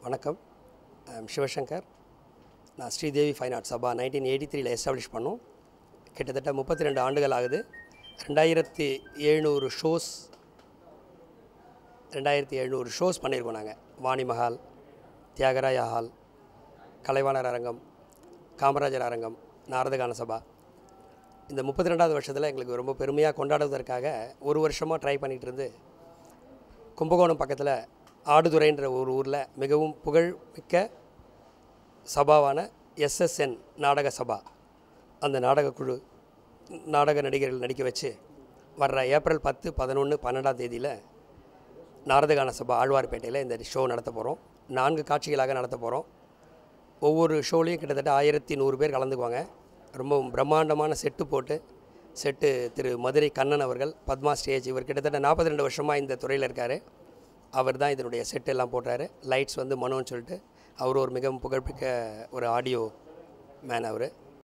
வணக்கம் ஐம் சிவசங்கர் நான் Sridevi fine art Sabha nineteen eighty த்ரீல எஸ்டாப்ளிஷ் பண்ணோம் கிட்டத்தட்ட முப்பத்தி ரெண்டு ஆண்டுகள் ஆகுது ரெண்டாயிரத்தி எழுநூறு ஷோஸ் ரெண்டாயிரத்தி எழுநூறு ஷோஸ் பண்ணியிருக்கோம் நாங்கள் வாணி மஹால் தியாகராய ஹால் கலைவாணர் அரங்கம் காமராஜர் அரங்கம் நாரதகான சபா இந்த முப்பத்தி ரெண்டாவது வருஷத்தில் எங்களுக்கு ரொம்ப பெருமையாக கொண்டாடுவதற்காக ஒரு வருஷமாக ட்ரை பண்ணிகிட்டு இருந்து கும்பகோணம் பக்கத்தில் ஆடுதுறைன்ற ஒரு ஊரில் மிகவும் புகழ்மிக்க சபாவான எஸ்எஸ்என் நாடக சபா அந்த நாடக குழு நாடக நடிகர்கள் நடிக்க வச்சு வர்ற ஏப்ரல் பத்து பதினொன்று பன்னெண்டாம் தேதியில் நாரதகான சபா ஆழ்வார்பேட்டையில் இந்த ஷோ நடத்த போகிறோம் நான்கு காட்சிகளாக நடத்த போகிறோம் ஒவ்வொரு ஷோலையும் கிட்டத்தட்ட ஆயிரத்தி நூறு பேர் கலந்துக்குவாங்க ரொம்ப பிரம்மாண்டமான செட்டு போட்டு செட்டு திரு மதுரை கண்ணன் அவர்கள் பத்மா ஸ்டேஜ் இவர் கிட்டத்தட்ட நாற்பத்தி ரெண்டு வருஷமாக இந்த துறையில் இருக்கார் அவர் தான் இதனுடைய செட் எல்லாம் போட்டார் லைட்ஸ் வந்து மனோன்னு சொல்லிட்டு அவர் ஒரு மிகவும் புகழ்மிக்க ஒரு ஆடியோ மேன் அவர்